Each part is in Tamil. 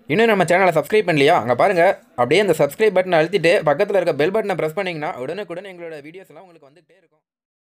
இன்னும் நம்ம சேனலை சப்ஸ்கிரைப் பண்ணலையா அங்கே பாருங்கள் அப்படியே அந்த சப்ஸ்கிரைப் பட்டனை அழுத்திட்டு பக்கத்தில் இருக்க பெல் பட்டனை ப்ரெஸ் பண்ணிங்கன்னா உடனுக்குடன் எங்களோட வீடியோஸ் எல்லாம் உங்களுக்கு வந்துகிட்டே இருக்கும்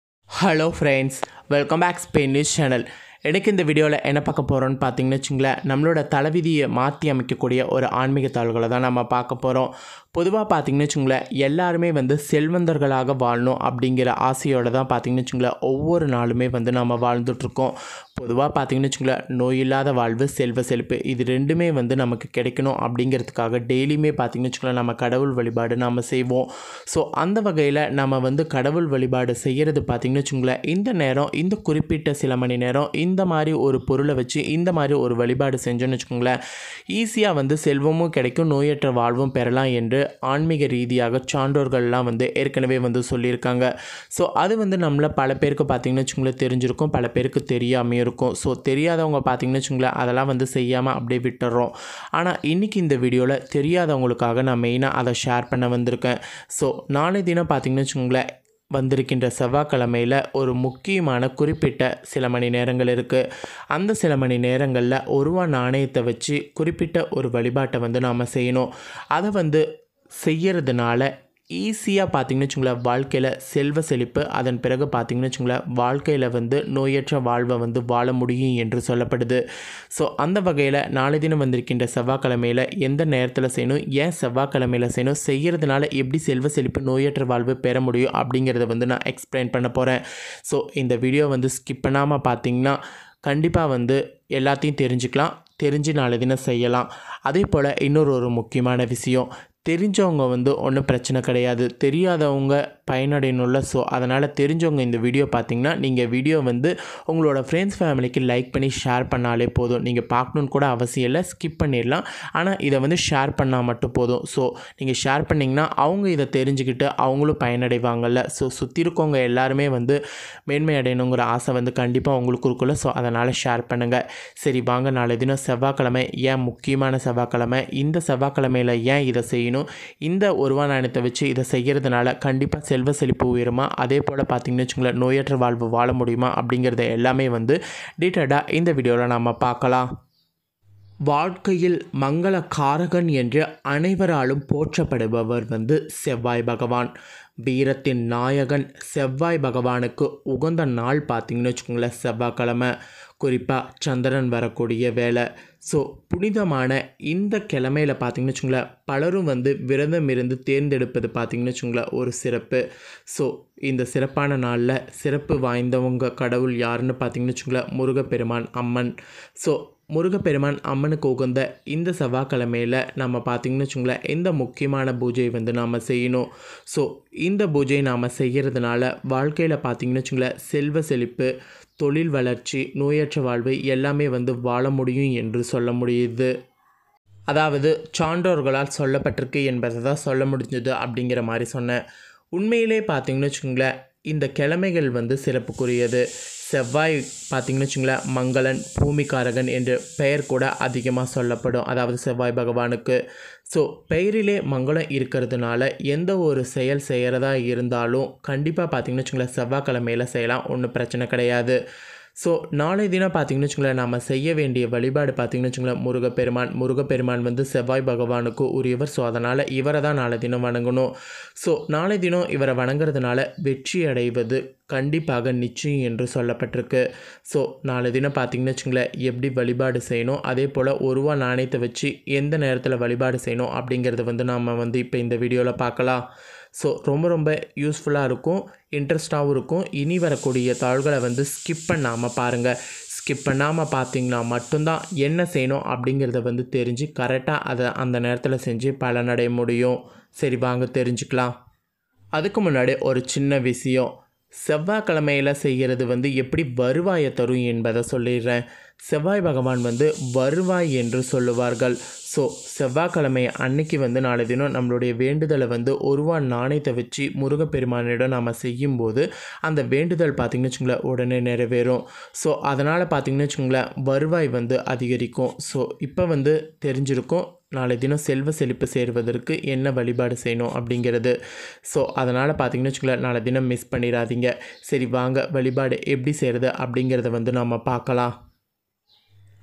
hello friends welcome back Spain news channel எனக்கு இந்த வீடியோவில் என்ன பார்க்க போகிறோன்னு பார்த்தீங்கன்னு வச்சுங்களேன் நம்மளோட தலைவிதியை மாற்றி அமைக்கக்கூடிய ஒரு ஆன்மீக தாள்களை தான் நம்ம பார்க்க போகிறோம் பொதுவாக பார்த்தீங்கன்னு வச்சுங்களேன் எல்லாருமே வந்து செல்வந்தர்களாக வாழணும் அப்படிங்கிற ஆசையோடு தான் பார்த்தீங்கன்னு வச்சுங்களேன் ஒவ்வொரு நாளுமே வந்து நம்ம வாழ்ந்துட்டுருக்கோம் பொதுவாக பார்த்தீங்கன்னு வச்சுங்களேன் நோய் இல்லாத வாழ்வு செல்வ செழிப்பு இது ரெண்டுமே வந்து நமக்கு கிடைக்கணும் அப்படிங்கிறதுக்காக டெய்லியுமே பார்த்தீங்கன்னு வச்சுங்களேன் நம்ம கடவுள் வழிபாடு நம்ம செய்வோம் ஸோ அந்த வகையில் நம்ம வந்து கடவுள் வழிபாடு செய்கிறது பார்த்தீங்கன்னு வச்சுங்களேன் இந்த நேரம் இந்த குறிப்பிட்ட சில மணி நேரம் இந்த மாதிரி ஒரு பொருளை வச்சு இந்த மாதிரி ஒரு வழிபாடு செஞ்சோன்னு வச்சுக்கோங்களேன் ஈஸியாக வந்து செல்வமும் கிடைக்கும் நோயற்ற வாழ்வும் பெறலாம் என்று ஆன்மீக ரீதியாக சான்றோர்கள்லாம் வந்து ஏற்கனவே வந்து சொல்லியிருக்காங்க ஸோ அது வந்து நம்மள பல பேருக்கு பார்த்தீங்கன்னு வச்சுங்களேன் தெரிஞ்சிருக்கும் பல பேருக்கு தெரியாமையும் இருக்கும் ஸோ தெரியாதவங்க பார்த்தீங்கன்னு வச்சுங்களேன் அதெல்லாம் வந்து செய்யாமல் அப்படியே விட்டுறோம் ஆனால் இன்றைக்கி இந்த வீடியோவில் தெரியாதவங்களுக்காக நான் மெயினாக அதை ஷேர் பண்ண வந்திருக்கேன் ஸோ நாளை தினம் பார்த்தீங்கன்னு வச்சுங்களேன் வந்திருக்கின்ற செவ்வாய்க்கிழமையில் ஒரு முக்கியமான குறிப்பிட்ட சில மணி நேரங்கள் இருக்குது அந்த சில மணி நேரங்களில் ஒரு ரூபா நாணயத்தை வச்சு குறிப்பிட்ட ஒரு வழிபாட்டை வந்து நாம் செய்யணும் அதை வந்து செய்யறதுனால ஈஸியாக பார்த்தீங்கன்னு வச்சுங்களேன் வாழ்க்கையில் செல்வ செழிப்பு அதன் பிறகு பார்த்தீங்கன்னு வச்சுங்களேன் வாழ்க்கையில் வந்து நோயற்ற வாழ்வை வந்து வாழ முடியும் என்று சொல்லப்படுது ஸோ அந்த வகையில் நாளை தினம் வந்திருக்கின்ற செவ்வாய்க்கிழமையில் எந்த நேரத்தில் செய்யணும் ஏன் செவ்வாய்க்கிழமையில் செய்யணும் செய்கிறதுனால எப்படி செல்வ செழிப்பு நோயற்ற வாழ்வு பெற முடியும் அப்படிங்கிறத வந்து நான் எக்ஸ்பிளைன் பண்ண போகிறேன் ஸோ இந்த வீடியோ வந்து ஸ்கிப் பண்ணாமல் பார்த்தீங்கன்னா கண்டிப்பாக வந்து எல்லாத்தையும் தெரிஞ்சுக்கலாம் தெரிஞ்சு நாளை தினம் செய்யலாம் அதே போல் இன்னொரு ஒரு முக்கியமான விஷயம் தெரிஞ்சவங்க வந்து ஒன்றும் பிரச்சனை கிடையாது தெரியாதவங்க பயனடையணும்ல ஸோ அதனால் தெரிஞ்சவங்க இந்த வீடியோ பார்த்தீங்கன்னா நீங்கள் வீடியோ வந்து உங்களோட ஃப்ரெண்ட்ஸ் ஃபேமிலிக்கு லைக் பண்ணி ஷேர் பண்ணாலே போதும் நீங்கள் பார்க்கணுன்னு கூட அவசியம் இல்லை ஸ்கிப் பண்ணிடலாம் ஆனால் இதை வந்து ஷேர் பண்ணால் மட்டும் போதும் ஸோ நீங்கள் ஷேர் பண்ணிங்கன்னா அவங்க இதை தெரிஞ்சுக்கிட்டு அவங்களும் பயனடைவாங்கல்ல ஸோ சுற்றி இருக்கவங்க எல்லாருமே வந்து மேன்மை அடையணுங்கிற ஆசை வந்து கண்டிப்பாக உங்களுக்கு இருக்குல்ல ஸோ அதனால் ஷேர் பண்ணுங்கள் சரி வாங்க நாளை தினம் செவ்வாய்க்கிழமை ஏன் முக்கியமான செவ்வாய்க்கிழமை இந்த செவ்வாய்க்கிழமையில் ஏன் இதை செய்யணும் இந்த ஒருவா நாணயத்தை வச்சு இதை செய்கிறதுனால கண்டிப்பாக செல்வ செழிப்பு உயருமா அதே போல் பார்த்தீங்கன்னு வச்சுங்களேன் நோயற்ற வாழ்வு வாழ முடியுமா அப்படிங்கிறத எல்லாமே வந்து டீட்டெயிலாக இந்த வீடியோவில் நம்ம பார்க்கலாம் வாழ்க்கையில் மங்கள காரகன் என்று அனைவராலும் போற்றப்படுபவர் வந்து செவ்வாய் பகவான் வீரத்தின் நாயகன் செவ்வாய் பகவானுக்கு உகந்த நாள் பார்த்தீங்கன்னு வச்சுக்கோங்களேன் செவ்வாய்க்கிழமை குறிப்பாக சந்திரன் வரக்கூடிய வேலை ஸோ புனிதமான இந்த கிழமையில் பார்த்தீங்கன்னு வச்சுங்களேன் பலரும் வந்து விரதம் இருந்து தேர்ந்தெடுப்பது பார்த்தீங்கன்னு வச்சுங்களேன் ஒரு சிறப்பு ஸோ இந்த சிறப்பான நாளில் சிறப்பு வாய்ந்தவங்க கடவுள் யாருன்னு பார்த்தீங்கன்னு வச்சுங்களேன் முருகப்பெருமான் அம்மன் ஸோ முருகப்பெருமான் அம்மனுக்கு உகந்த இந்த செவ்வாய்க்கிழமையில் நம்ம பார்த்திங்கன்னு வச்சுங்களேன் இந்த முக்கியமான பூஜை வந்து நாம் செய்யணும் ஸோ இந்த பூஜை நாம் செய்கிறதுனால வாழ்க்கையில் பார்த்திங்கன்னு வச்சுங்களேன் செல்வ செழிப்பு தொழில் வளர்ச்சி நோயற்ற வாழ்வு எல்லாமே வந்து வாழ முடியும் என்று சொல்ல முடியுது அதாவது சான்றோர்களால் சொல்லப்பட்டிருக்கு என்பதை தான் சொல்ல முடிஞ்சது அப்படிங்கிற மாதிரி சொன்னேன் உண்மையிலே பார்த்தீங்கன்னு வச்சுங்களேன் இந்த கிழமைகள் வந்து சிறப்புக்குரியது செவ்வாய் பார்த்தீங்கன்னு வச்சுங்களேன் மங்களன் பூமிக்காரகன் என்று பெயர் கூட அதிகமாக சொல்லப்படும் அதாவது செவ்வாய் பகவானுக்கு ஸோ பெயரிலே மங்களம் இருக்கிறதுனால எந்த ஒரு செயல் செய்கிறதா இருந்தாலும் கண்டிப்பாக பார்த்தீங்கன்னு வச்சுங்களேன் செவ்வாய்க்கிழமையில் செய்யலாம் ஒன்றும் பிரச்சனை கிடையாது ஸோ நாளை தினம் பார்த்தீங்கன்னு வச்சுங்களேன் நம்ம செய்ய வேண்டிய வழிபாடு பார்த்தீங்கன்னு வச்சுங்களேன் முருகப்பெருமான் முருகப்பெருமான் வந்து செவ்வாய் பகவானுக்கு உரியவர் ஸோ அதனால் இவரை தான் நாளை தினம் வணங்கணும் ஸோ நாளை தினம் இவரை வணங்குறதுனால வெற்றி அடைவது கண்டிப்பாக நிச்சயம் என்று சொல்லப்பட்டிருக்கு ஸோ நாளை தினம் பார்த்தீங்கன்னு வச்சுங்களேன் எப்படி வழிபாடு செய்யணும் அதே போல் ஒரு ரூபா நாணயத்தை வச்சு எந்த நேரத்தில் வழிபாடு செய்யணும் அப்படிங்கிறத வந்து நாம் வந்து இப்போ இந்த வீடியோவில் பார்க்கலாம் ஸோ ரொம்ப ரொம்ப யூஸ்ஃபுல்லாக இருக்கும் இன்ட்ரெஸ்டாகவும் இருக்கும் இனி வரக்கூடிய தாள்களை வந்து ஸ்கிப் பண்ணாமல் பாருங்கள் ஸ்கிப் பண்ணாமல் பார்த்தீங்கன்னா மட்டும்தான் என்ன செய்யணும் அப்படிங்கிறத வந்து தெரிஞ்சு கரெக்டாக அதை அந்த நேரத்தில் செஞ்சு பலனடைய முடியும் சரி வாங்க தெரிஞ்சுக்கலாம் அதுக்கு முன்னாடி ஒரு சின்ன விஷயம் செவ்வாய்க்கிழமையில் செய்கிறது வந்து எப்படி வருவாயை தரும் என்பதை சொல்லிடுறேன் செவ்வாய் பகவான் வந்து வருவாய் என்று சொல்லுவார்கள் ஸோ செவ்வாய்க்கிழமை அன்னைக்கு வந்து நாளை தினம் நம்மளுடைய வேண்டுதலை வந்து ஒருவா நாணயத்தை வச்சு முருகப்பெருமானிடம் நம்ம செய்யும்போது அந்த வேண்டுதல் பார்த்திங்கன்னு வச்சுங்களேன் உடனே நிறைவேறும் ஸோ அதனால் பார்த்திங்கன்னு வச்சுங்களேன் வருவாய் வந்து அதிகரிக்கும் ஸோ இப்போ வந்து தெரிஞ்சிருக்கும் நாளை தினம் செல்வ செழிப்பு சேர்வதற்கு என்ன வழிபாடு செய்யணும் அப்படிங்கிறது ஸோ அதனால் பார்த்தீங்கன்னு வச்சுக்கோங்களேன் நாளை தினம் மிஸ் பண்ணிடாதீங்க சரி வாங்க வழிபாடு எப்படி செய்கிறது அப்படிங்கிறத வந்து நம்ம பார்க்கலாம்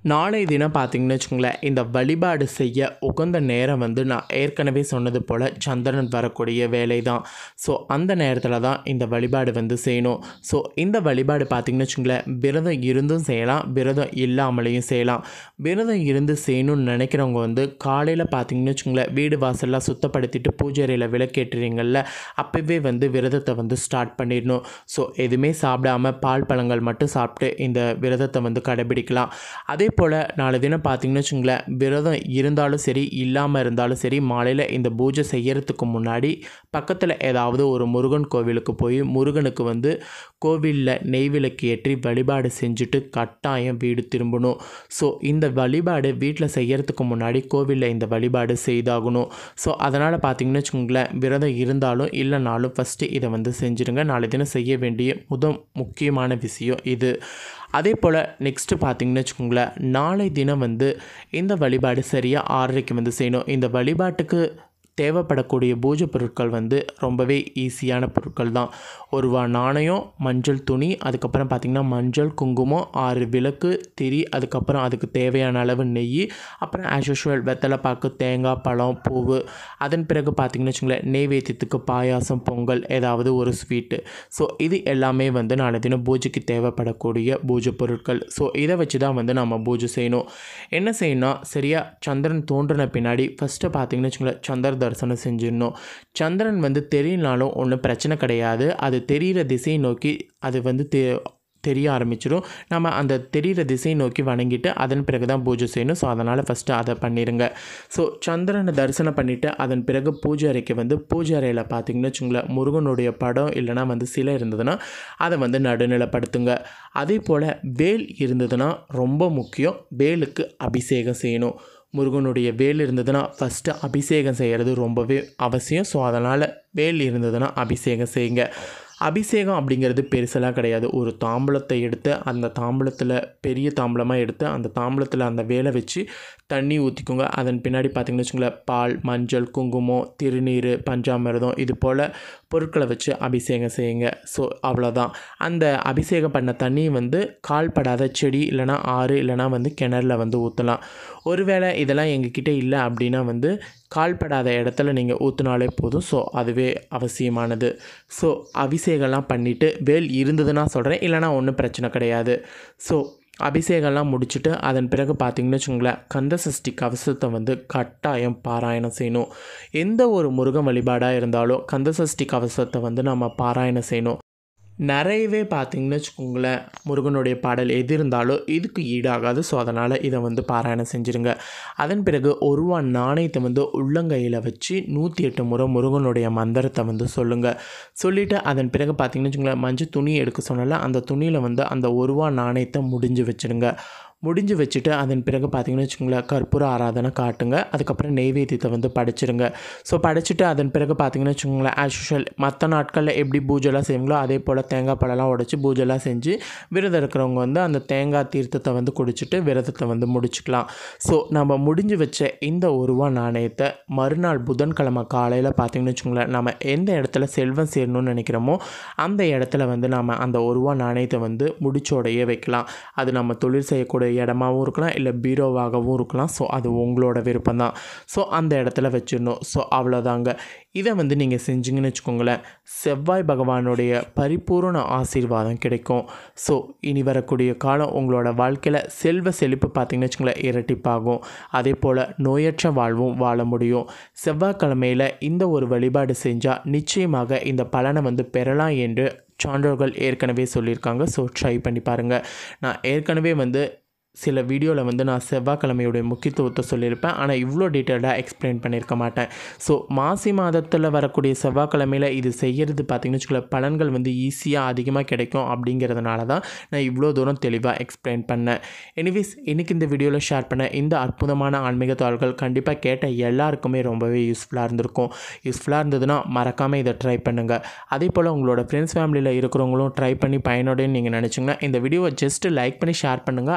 நாளை தினம் பார்த்தீங்கன்னு வச்சுக்கோங்களேன் இந்த வழிபாடு செய்ய உகந்த நேரம் வந்து நான் ஏற்கனவே சொன்னது போல் சந்திரன் வரக்கூடிய வேலை தான் ஸோ அந்த நேரத்தில் தான் இந்த வழிபாடு வந்து செய்யணும் ஸோ இந்த வழிபாடு பார்த்தீங்கன்னு வச்சுக்கோங்களேன் விரதம் இருந்தும் செய்யலாம் விரதம் இல்லாமலேயும் செய்யலாம் விரதம் இருந்து செய்யணும்னு நினைக்கிறவங்க வந்து காலையில் பார்த்தீங்கன்னு வச்சுக்கோங்களேன் வீடு வாசல்லாம் சுத்தப்படுத்திட்டு பூஜை அறையில் விளக்கேற்றுறீங்கள்ல அப்போவே வந்து விரதத்தை வந்து ஸ்டார்ட் பண்ணிடணும் ஸோ எதுவுமே சாப்பிடாம பால் பழங்கள் மட்டும் சாப்பிட்டு இந்த விரதத்தை வந்து கடைபிடிக்கலாம் அதே போல் நாலு தினம் பார்த்தீங்கன்னு வச்சுங்களேன் விரதம் இருந்தாலும் சரி இல்லாமல் இருந்தாலும் சரி மாலையில் இந்த பூஜை செய்யறதுக்கு முன்னாடி பக்கத்தில் ஏதாவது ஒரு முருகன் கோவிலுக்கு போய் முருகனுக்கு வந்து கோவிலில் நெய் விளக்கு ஏற்றி வழிபாடு செஞ்சுட்டு கட்டாயம் வீடு திரும்பணும் ஸோ இந்த வழிபாடு வீட்டில் செய்யறதுக்கு முன்னாடி கோவிலில் இந்த வழிபாடு செய்தாகணும் ஸோ அதனால் பார்த்தீங்கன்னு வச்சுக்கோங்களேன் விரதம் இருந்தாலும் இல்லைனாலும் ஃபஸ்ட்டு இதை வந்து செஞ்சுருங்க நாளை தினம் செய்ய வேண்டிய முத முக்கியமான விஷயம் இது அதே போல் நெக்ஸ்ட்டு பார்த்தீங்கன்னு வச்சுக்கோங்களேன் நாளை தினம் வந்து இந்த வழிபாடு சரியாக ஆறரைக்கு வந்து செய்யணும் இந்த வழிபாட்டுக்கு தேவைப்படக்கூடிய பூஜை பொருட்கள் வந்து ரொம்பவே ஈஸியான பொருட்கள் தான் ஒரு ரூபா நாணயம் மஞ்சள் துணி அதுக்கப்புறம் பார்த்திங்கன்னா மஞ்சள் குங்குமம் ஆறு விளக்கு திரி அதுக்கப்புறம் அதுக்கு தேவையான அளவு நெய் அப்புறம் ஆஸ் யூஷுவல் வெத்தலை பாக்கு தேங்காய் பழம் பூவு அதன் பிறகு பார்த்திங்கன்னு வச்சுங்களேன் நெய்வேத்தியத்துக்கு பாயாசம் பொங்கல் ஏதாவது ஒரு ஸ்வீட்டு ஸோ இது எல்லாமே வந்து நாளை தினம் பூஜைக்கு தேவைப்படக்கூடிய பூஜை பொருட்கள் ஸோ இதை வச்சு தான் வந்து நம்ம பூஜை செய்யணும் என்ன செய்யணும் சரியாக சந்திரன் தோன்றின பின்னாடி ஃபஸ்ட்டு பார்த்தீங்கன்னு வச்சுங்களேன் சந்திர தரிசனம் செஞ்சிடணும் சந்திரன் வந்து தெரியலனாலும் ஒன்றும் பிரச்சனை கிடையாது அது தெரிகிற திசையை நோக்கி அது வந்து தெ தெரிய ஆரம்பிச்சிடும் நம்ம அந்த தெரிகிற திசையை நோக்கி வணங்கிட்டு அதன் பிறகு தான் பூஜை செய்யணும் ஸோ அதனால் ஃபஸ்ட்டு அதை பண்ணிடுங்க ஸோ சந்திரனை தரிசனம் பண்ணிவிட்டு அதன் பிறகு பூஜை அறைக்கு வந்து பூஜை அறையில் பார்த்தீங்கன்னு வச்சுங்களேன் முருகனுடைய படம் இல்லைனா வந்து சிலை இருந்ததுன்னா அதை வந்து நடுநிலைப்படுத்துங்க அதே போல் வேல் இருந்ததுன்னா ரொம்ப முக்கியம் வேலுக்கு அபிஷேகம் செய்யணும் முருகனுடைய வேல் இருந்ததுன்னா ஃபஸ்ட்டு அபிஷேகம் செய்கிறது ரொம்பவே அவசியம் ஸோ அதனால் வேல் இருந்ததுன்னா அபிஷேகம் செய்யுங்க அபிஷேகம் அப்படிங்கிறது பெருசெல்லாம் கிடையாது ஒரு தாம்பூலத்தை எடுத்து அந்த தாம்பூலத்தில் பெரிய தாம்பூலமாக எடுத்து அந்த தாம்பூலத்தில் அந்த வேலை வச்சு தண்ணி ஊற்றிக்கோங்க அதன் பின்னாடி பார்த்திங்கன்னு வச்சுங்களேன் பால் மஞ்சள் குங்குமம் திருநீர் பஞ்சாமிரதம் இது போல் பொருட்களை வச்சு அபிஷேகம் செய்யுங்க ஸோ அவ்வளோதான் அந்த அபிஷேகம் பண்ண தண்ணி வந்து கால்படாத செடி இல்லைனா ஆறு இல்லைனா வந்து கிணறுல வந்து ஊற்றலாம் ஒருவேளை இதெல்லாம் எங்ககிட்ட இல்லை அப்படின்னா வந்து கால்படாத இடத்துல நீங்கள் ஊற்றினாலே போதும் ஸோ அதுவே அவசியமானது ஸோ அபிஷேகம்லாம் பண்ணிவிட்டு வேல் இருந்ததுன்னா சொல்கிறேன் இல்லைனா ஒன்றும் பிரச்சனை கிடையாது ஸோ அபிஷேகம்லாம் முடிச்சுட்டு அதன் பிறகு பார்த்தீங்கன்னு வச்சுங்களேன் கந்த சஷ்டி கவசத்தை வந்து கட்டாயம் பாராயணம் செய்யணும் எந்த ஒரு முருகன் வழிபாடாக இருந்தாலும் கந்த சஷ்டி கவசத்தை வந்து நம்ம பாராயணம் செய்யணும் நிறையவே பார்த்தீங்கன்னு வச்சுக்கோங்களேன் முருகனுடைய பாடல் எது இருந்தாலும் இதுக்கு ஈடாகாது ஸோ அதனால் இதை வந்து பாராயணம் செஞ்சுருங்க அதன் பிறகு ஒரு ரூபா நாணயத்தை வந்து உள்ளங்கையில் வச்சு நூற்றி எட்டு முறை முருகனுடைய மந்திரத்தை வந்து சொல்லுங்கள் சொல்லிவிட்டு அதன் பிறகு பார்த்தீங்கன்னு வச்சுக்கோங்களேன் மஞ்சள் துணி எடுக்க சொன்னால அந்த துணியில் வந்து அந்த ஒரு ரூபா நாணயத்தை முடிஞ்சு வச்சுருங்க முடிஞ்சு வச்சுட்டு அதன் பிறகு பார்த்தீங்கன்னு வச்சுக்கோங்களேன் கற்பூர ஆராதனை காட்டுங்க அதுக்கப்புறம் நெய்வேத்தியத்தை வந்து படைச்சிருங்க ஸோ படைச்சிட்டு அதன் பிறகு பார்த்தீங்கன்னு வச்சுக்கோங்களேன் ஆஸ் யூஷுவல் மற்ற நாட்களில் எப்படி பூஜைலாம் செய்வீங்களோ அதே போல் தேங்காய் பழம்லாம் உடச்சி பூஜைலாம் செஞ்சு விரதம் இருக்கிறவங்க வந்து அந்த தேங்காய் தீர்த்தத்தை வந்து குடிச்சிட்டு விரதத்தை வந்து முடிச்சுக்கலாம் ஸோ நம்ம முடிஞ்சு வச்ச இந்த ஒரு ரூபா நாணயத்தை மறுநாள் புதன்கிழமை காலையில் பார்த்தீங்கன்னு வச்சுக்கோங்களேன் நம்ம எந்த இடத்துல செல்வம் சேரணும்னு நினைக்கிறோமோ அந்த இடத்துல வந்து நம்ம அந்த ஒரு ரூபா நாணயத்தை வந்து முடிச்சோடையே வைக்கலாம் அது நம்ம தொழில் செய்யக்கூடிய இடமாவும் இருக்கலாம் இல்லை பீரோவாகவும் இருக்கலாம் ஸோ அது உங்களோட விருப்பம் தான் ஸோ அந்த இடத்துல வச்சிடணும் ஸோ அவ்வளோதாங்க இதை வந்து நீங்கள் செஞ்சீங்கன்னு வச்சுக்கோங்களேன் செவ்வாய் பகவானுடைய பரிபூர்ண ஆசீர்வாதம் கிடைக்கும் ஸோ இனி வரக்கூடிய காலம் உங்களோட வாழ்க்கையில் செல்வ செழிப்பு பார்த்தீங்கன்னு வச்சுக்கோங்களேன் இரட்டிப்பாகும் அதே போல் நோயற்ற வாழ்வும் வாழ முடியும் செவ்வாய்க்கிழமையில் இந்த ஒரு வழிபாடு செஞ்சால் நிச்சயமாக இந்த பலனை வந்து பெறலாம் என்று சான்றோர்கள் ஏற்கனவே சொல்லியிருக்காங்க ஸோ ட்ரை பண்ணி பாருங்கள் நான் ஏற்கனவே வந்து சில வீடியோவில் வந்து நான் செவ்வாய்க்கிழமையுடைய முக்கியத்துவத்தை சொல்லியிருப்பேன் ஆனால் இவ்வளோ டீட்டெயில்டாக எக்ஸ்பிளைன் பண்ணியிருக்க மாட்டேன் ஸோ மாசி மாதத்தில் வரக்கூடிய செவ்வாய்க்கிழமையில் இது செய்கிறது பார்த்திங்கன்னு வச்சுக்கோங்களேன் பலன்கள் வந்து ஈஸியாக அதிகமாக கிடைக்கும் அப்படிங்கிறதுனால தான் நான் இவ்வளோ தூரம் தெளிவாக எக்ஸ்பிளைன் பண்ணேன் எனிவேஸ் இன்றைக்கி இந்த வீடியோவில் ஷேர் பண்ண இந்த அற்புதமான ஆன்மீக தாள்கள் கண்டிப்பாக கேட்ட எல்லாருக்குமே ரொம்பவே யூஸ்ஃபுல்லாக இருந்திருக்கும் யூஸ்ஃபுல்லாக இருந்ததுன்னா மறக்காமல் இதை ட்ரை பண்ணுங்கள் அதே போல் உங்களோட ஃப்ரெண்ட்ஸ் ஃபேமிலியில் இருக்கிறவங்களும் ட்ரை பண்ணி பயனுடையன்னு நீங்கள் நினச்சிங்கன்னா இந்த வீடியோவை ஜஸ்ட்டு லைக் பண்ணி ஷேர் பண்ணுங்கள் அதுவே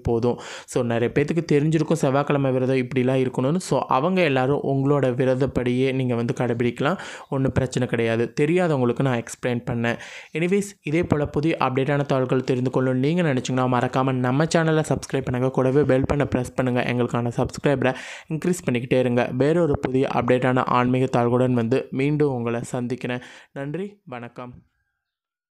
போதும் ஸோ நிறைய பேத்துக்கு தெரிஞ்சிருக்கும் செவ்வாய்க்கிழமை விரதம் இப்படிலாம் இருக்கணும்னு ஸோ அவங்க எல்லாரும் உங்களோட விரதப்படியே நீங்கள் வந்து கடைபிடிக்கலாம் ஒன்றும் பிரச்சனை கிடையாது தெரியாதவங்களுக்கு நான் எக்ஸ்பிளைன் பண்ணேன் எனிவேஸ் இதே போல் புதிய அப்டேட்டான தகவல்கள் தெரிந்து கொள்ளணும் நீங்கள் நினச்சிங்கன்னா மறக்காமல் நம்ம சேனலை சப்ஸ்கிரைப் பண்ணுங்கள் கூடவே பெல் பண்ண ப்ரெஸ் பண்ணுங்கள் எங்களுக்கான சப்ஸ்கிரைபரை இன்க்ரீஸ் பண்ணிக்கிட்டே இருங்க வேறொரு புதிய அப்டேட்டான ஆன்மீக தாள்களுடன் வந்து மீண்டும் உங்களை சந்திக்கிறேன் நன்றி வணக்கம்